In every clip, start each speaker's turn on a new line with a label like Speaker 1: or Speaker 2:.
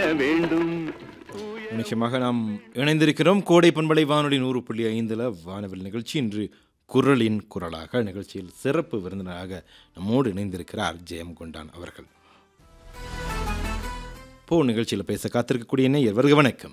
Speaker 1: வேண்டும்
Speaker 2: நிச்சயமாக நாம் இணைந்திருக்கிறோம் கோடை பண்பலை வானொலி நூறு புள்ளி ஐந்தில் வானவில் நிகழ்ச்சி இன்று குரலின் குரலாக நிகழ்ச்சியில் சிறப்பு விருந்தினராக நம்மோடு இணைந்திருக்கிறார் ஜெயம் கொண்டான் அவர்கள் போ நிகழ்ச்சியில் பேச காத்திருக்கக்கூடிய நேயர் வருக வணக்கம்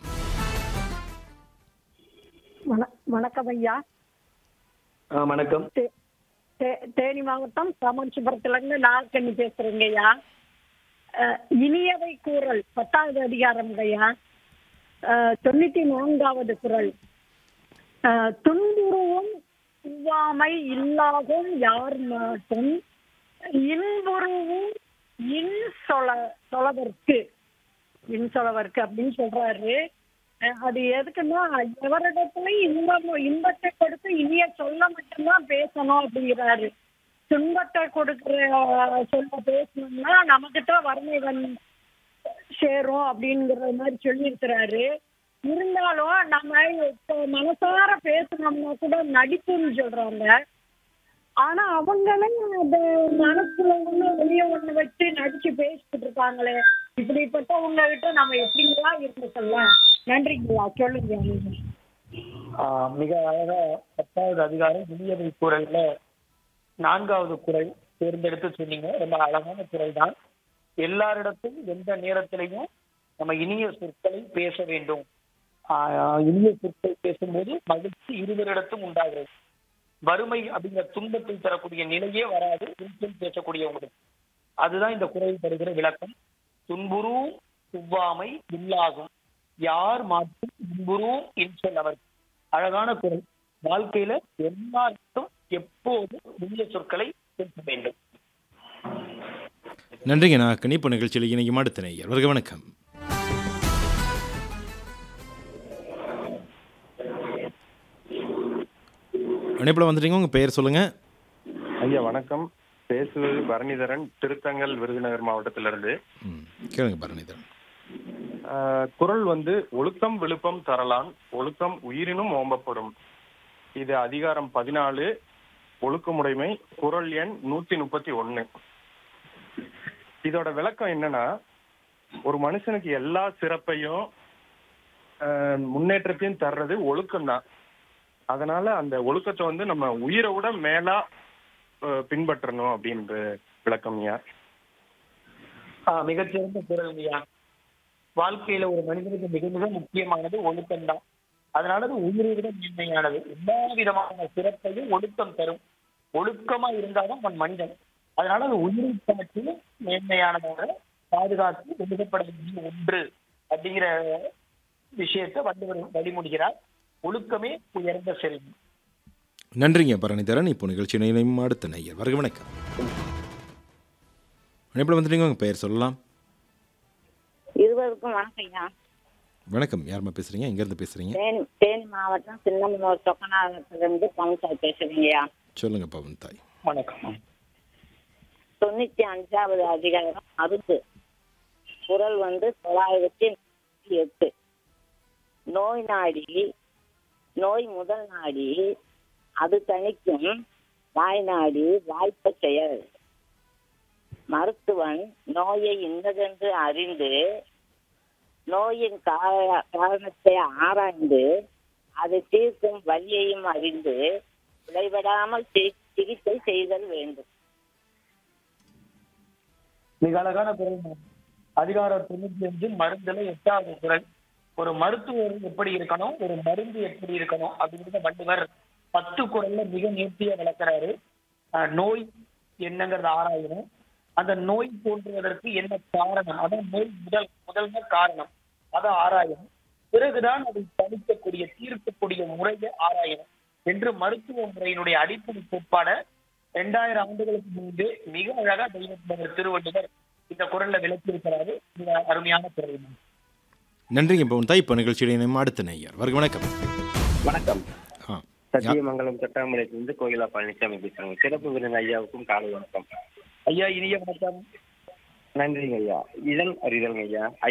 Speaker 3: வண- வணக்கம் ஐயா
Speaker 1: ஆ, வணக்கம்
Speaker 3: தே- தே- தேனி மாவட்டம் சாமன்சிபுரத்துல இருந்து நாகக்கண்ணி பேசுறேங்க ஐயா அஹ், இனியவை கூறல் பத்தாவது அதிகாரம் ஐயா அஹ், தொண்ணூத்தி நான்காவது குறள் அஹ், துன்புருவும் இவ்வாமை இல்லாகும் யார் மாட்டும் இன்புருவும் இன் சொல சொலவர்க்கு இன் சொலவர்க்கு அப்படின்னு சொல்றாரு அஹ் அது எதுக்குன்னா எவரிடத்துலயும் இன்பம் இன்பத்தை கொடுத்து இனிய சொல்ல மட்டும்தான் பேசணும் அப்படிங்கிறாரு துன்பத்தை கொடுக்கிற அஹ், சொல்ல பேசணும்னா நமக்கு தான் வறுமை வந் சேரும் அப்படிங்கிற மாதிரி சொல்லியிருக்கிறாரு இருந்தாலும் நம்ம இப்போ மனசார பேசணும்னா கூட நடிப்புன்னு சொல்றாங்க ஆனா அவங்களே அத மனசுல ஒண்ணு வெளிய ஒண்ணு வச்சு நடிச்சு பேசிட்டு இருக்காங்களே இப்படிப்பட்டவங்க கிட்ட நம்ம எப்படிங்களா இருந்துக்கலாம் நன்றிங்களா சொல்லுங்க நீங்க.
Speaker 4: ஆ, மிக அழகா பத்தாவது அதிகாரம் இனியவை குரல்ல நான்காவது குரல் தேர்ந்தெடுத்து சொன்னீங்க ரொம்ப அழகான குரல் தான் எல்லாரிடத்தும் எந்த நேரத்திலையும் நம்ம இனிய சொற்களை பேச வேண்டும் ஆ, இனிய சொற்கள் பேசும்போது மகிழ்ச்சி இருவரிடத்தும் உண்டாகிறது வறுமை அப்படிங்கிற துன்பத்தை தரக்கூடிய நிலையே வராது இன்சொல் பேசக்கூடியவங்களுக்கு அதுதான் இந்த குரல் தருகிற விளக்கம் துன்புறு துவ்வாமை இல்லாகும் யார் மாற்றும் இன்புறும் இன்சொல் அவர் அழகான குரல் வாழ்க்கையில எல்லாருக்கும் எப்போதும் இனிய சொற்களை பேச வேண்டும்
Speaker 2: நன்றிங்க நான் கணிப்பு நிகழ்ச்சியில் இணையும் அடுத்த நேயர் வருக வணக்கம் இணைப்பில் வந்துட்டீங்க உங்கள் பெயர் சொல்லுங்கள்
Speaker 5: ஐயா வணக்கம் பேசுவது பரணிதரன் திருத்தங்கல் விருதுநகர் மாவட்டத்திலிருந்து
Speaker 2: ம் கேளுங்க பரணிதரன்
Speaker 5: ஆஹ், குறள் வந்து ஒழுக்கம் விழுப்பம் தரலான் ஒழுக்கம் உயிரினும் ஓம்பப்படும் இது அதிகாரம் பதினாலு ஒழுக்கமுடைமை குறள் எண் நூத்தி முப்பத்தி ஒண்ணு இதோட விளக்கம் என்னன்னா ஒரு மனுஷனுக்கு எல்லா சிறப்பையும் ஆஹ், முன்னேற்றத்தையும் தர்றது ஒழுக்கம்தான் அதனால அந்த ஒழுக்கத்தை வந்து நம்ம உயிரை விட மேலா ஆஹ், பின்பற்றணும் அப்படின்ற விளக்கம் ஐயா
Speaker 4: ஆஹ் மிகச்சிறந்த குரல் ஐயா வாழ்க்கையில ஒரு மனிதனுக்கு மிக மிக முக்கியமானது ஒழுக்கம்தான் அதனால அது உயிரை விட மேன்மையானது எல்லா விதமான சிறப்பையும் ஒழுக்கம் தரும் ஒழுக்கமா இருந்தாலும் அவன் மனிதன் அதனால அது உயிரை காட்டிலும் மேன்மையானதாக பாதுகாத்து ஒழுக்கப்பட வேண்டிய ஒன்று அப்படிங்கிற விஷயத்தை வள்ளுவர் வழிமுடிகிறார் ஒழுக்கமே உயர்ந்த செல்வம்
Speaker 2: நன்றிங்க பரணிதரன் இப்போ நிகழ்ச்சி இணையும் அடுத்த நேயர் வருக வணக்கம் இணைப்பில் வந்துட்டீங்க உங்கள் பெயர் சொல்லலாம்
Speaker 6: இருவருக்கும் வணக்கம் ஐயா
Speaker 2: வணக்கம் யாரும்மா பேசுகிறீங்க எங்கேருந்து பேசுகிறீங்க
Speaker 6: தேனி தேனி மாவட்டம் சின்னமனூர் சொக்கநாதத்திலிருந்து பவுன்சார் பேசுறீங்கய்யா
Speaker 2: சொல்லுங்க பவன் தாய்
Speaker 4: வணக்கம்
Speaker 6: தொண்ணூத்தி அஞ்சாவது அதிகாரம் அறுப்பு குரல் வந்து தொள்ளாயிரத்தி முப்பத்தி எட்டு நோய் நாடி நோய் முதல் நாடி அது தணிக்கும் வாய் நாடி வாய்ப்ப செயல் மருத்துவன் நோயை இன்னதென்று அறிந்து நோயின் கார- காரணத்தை ஆராய்ந்து அதை தீர்க்கும் வழியையும் அறிந்து விளைவிடாமல் சி- சிகிச்சை செய்தல் வேண்டும்
Speaker 4: மிக அழகான குரல் தான். அதிகாரம் தொண்ணூத்தி அஞ்சு மருந்துல எட்டாவது குரல் ஒரு மருத்துவர் எப்படி இருக்கணும் ஒரு மருந்து எப்படி இருக்கணும் அப்படிங்கிறத வள்ளுவர் பத்து குரல்ல மிக நேர்த்தியா விளக்குறாரு ஆஹ் நோய் என்னங்கிறத ஆராயணும் அந்த நோய் தோன்றுவதற்கு என்ன காரணம் அதான் நோய் முதல் முதல்ல காரணம் அதை ஆராயணும் பிறகுதான் அதை தடுக்கக்கூடிய தீர்க்கக்கூடிய முறையை ஆராயணும் என்று மருத்துவ முறையினுடைய அடிப்படை கோட்பாட ரெண்டாயிரம் ஆண்டுகளுக்கு முன்பு மிக அழகா தெய்வத்தினர் திருவள்ளுவர் இந்த குரல்ல விளக்கியிருக்கிறாரு இந்த அருமையான குரல்
Speaker 2: நன்றிங்க பவன் தாய் இப்போ நிகழ்ச்சி இணையும் அடுத்த நேயர் வருக வணக்கம்
Speaker 7: வணக்கம்
Speaker 2: ஆ யா-
Speaker 7: சத்தியமங்கலம் தொட்டாமலையிலிருந்து கோயிலா பழனிசாமி பேசுறேங்க சிறப்பு விருது ஐயாவுக்கும் காலை வணக்கம்
Speaker 4: ஐயா இனிய வணக்கம்
Speaker 7: நன்றிங்க ஐயா இதழ் அறிதல்ங்க ஐயா